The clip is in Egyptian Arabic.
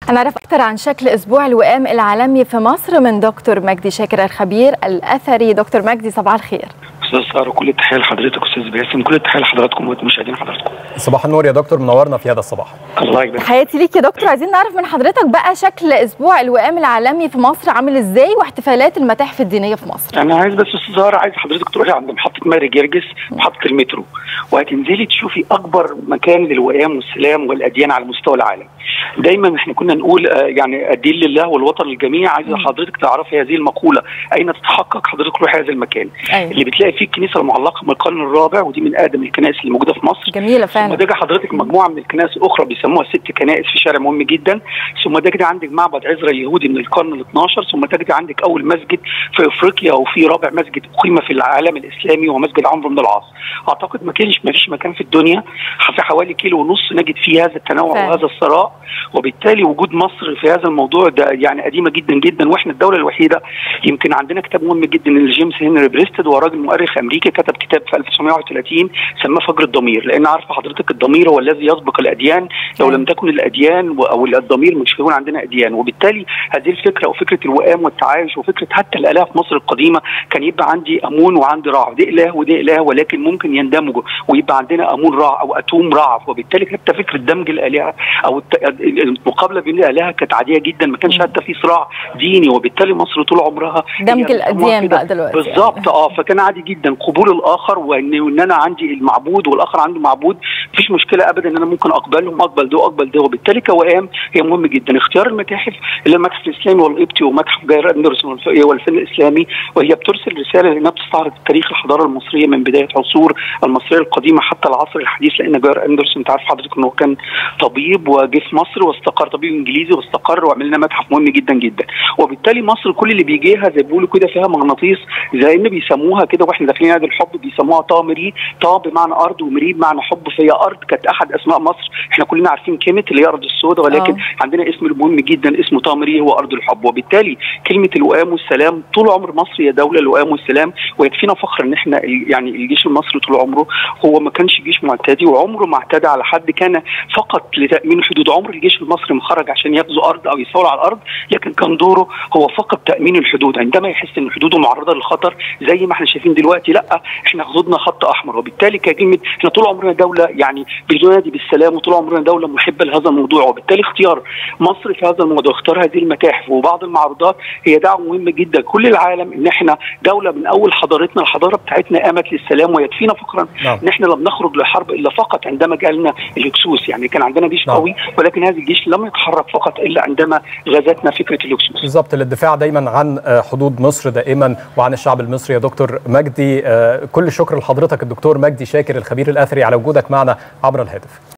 هنعرف أكثر عن شكل أسبوع الوئام العالمي في مصر من دكتور مجدي شاكر الخبير الأثري دكتور مجدي صباح الخير استاذ ساره كل التحيه لحضرتك استاذ باسم كل التحيه لحضراتكم ومشاهدين حضراتكم صباح النور يا دكتور منورنا في هذا الصباح الله يبارك حياتي ليك يا دكتور عايزين نعرف من حضرتك بقى شكل أسبوع الوئام العالمي في مصر عامل إزاي واحتفالات المتاحف الدينية في مصر انا عايز بس استاذ ساره عايز حضرتك تروحي عند محطه ماري جرجس محطه المترو وهتنزلي تشوفي اكبر مكان للوئام والسلام والاديان على مستوى العالم دايما احنا كنا نقول آه، يعني الدين لله والوطن للجميع عايز حضرتك تعرفي هذه المقوله اين تتحقق حضرتك روحي هذا المكان أيوة. اللي بتلاقي فيه الكنيسه المعلقه من القرن الرابع ودي من اقدم الكنائس اللي موجوده في مصر جميلة ثم فعلا ده حضرتك مجموعه من الكنائس الاخرى بيسموها ست كنائس في شارع مهم جدا ثم ده كده عندك معبد عزرا اليهودي من القرن ال 12 ثم ده كده عندك اول مسجد في افريقيا وفي رابع مسجد اقيم في العالم الاسلامي وهو مسجد عمرو بن العاص اعتقد ما كانش ما فيش مكان في الدنيا في حوالي كيلو ونص نجد فيه هذا التنوع فعلا. وهذا الثراء وبالتالي وجود مصر في هذا الموضوع ده يعني قديمه جدا جدا واحنا الدوله الوحيده يمكن عندنا كتاب مهم جدا لجيمس هنري بريستد هو راجل مؤرخ امريكي كتب كتاب في 1931 سماه فجر الضمير لان عارفه حضرتك الضمير هو الذي يسبق الاديان لو لم تكن الاديان و- او الضمير مش هيكون عندنا اديان وبالتالي هذه الفكره وفكره الوئام والتعايش وفكره حتى الالهه في مصر القديمه كان يبقى عندي امون وعندي رع ده اله وده اله ولكن ممكن يندمجوا ويبقى عندنا امون رع او اتوم رع وبالتالي حتى فكره دمج الالهه او الت- المقابله بين الالهه كانت عاديه جدا ما كانش حتى في صراع ديني وبالتالي مصر طول عمرها دمج هي الأديان كده. بقى دلوقتي بالظبط اه فكان عادي جدا قبول الاخر وان وان انا عندي المعبود والاخر عنده معبود مفيش مشكله ابدا ان انا ممكن اقبلهم اقبل ده واقبل ده وبالتالي كوئام هي مهم جدا اختيار المتاحف اللي المتحف الاسلامي والقبطي ومتحف جاير اندرسون والف- والفن الاسلامي وهي بترسل رساله لانها بتستعرض تاريخ الحضاره المصريه من بدايه عصور المصريه القديمه حتى العصر الحديث لان جاير اندرسون انت عارف حضرتك انه كان طبيب وجه في مصر واستقر طبيب انجليزي واستقر وعمل لنا متحف مهم جدا جدا وبالتالي مصر كل اللي بيجيها زي ما بيقولوا كده فيها مغناطيس زي ان بيسموها كده واحنا داخلين نادي الحب بيسموها طا مري طا بمعنى ارض ومري بمعنى حب فهي ارض كانت احد اسماء مصر احنا كلنا عارفين كيمت اللي هي ارض السوداء ولكن آه. عندنا اسم مهم جدا اسمه طا مري هو ارض الحب وبالتالي كلمه الوئام والسلام طول عمر مصر هي دوله الوئام والسلام ويكفينا فخر ان احنا ال- يعني الجيش المصري طول عمره هو ما كانش جيش معتدي وعمره ما اعتدى على حد كان فقط لتامين الحدود عمر الجيش المصري ما خرج عشان يغزو ارض او يستولى على الارض لكن كان دوره هو فقط تامين الحدود عندما يحس ان حدوده معرضه للخطر زي ما احنا شايفين دلوقتي لا احنا حدودنا خط احمر وبالتالي كلمه احنا طول عمرنا دوله يعني بتنادي بالسلام وطول عمرنا دوله محبه لهذا الموضوع وبالتالي اختيار مصر في هذا الموضوع اختيار هذه المتاحف وبعض المعروضات هي دعوه مهمه جدا كل العالم ان احنا دوله من اول حضارتنا الحضاره بتاعتنا قامت للسلام ويكفينا فخرا نعم. ان احنا لم نخرج لحرب الا فقط عندما جعلنا الهكسوس يعني كان عندنا جيش نعم. قوي ولكن هذا الجيش لم يتحرك فقط الا عندما غزتنا فكره الهكسوس بالظبط للدفاع دايما عن آه، حدود مصر دائما وعن الشعب المصري يا دكتور مجدي آه، كل الشكر لحضرتك الدكتور مجدي شاكر الخبير الاثري على وجودك معنا عبر الهاتف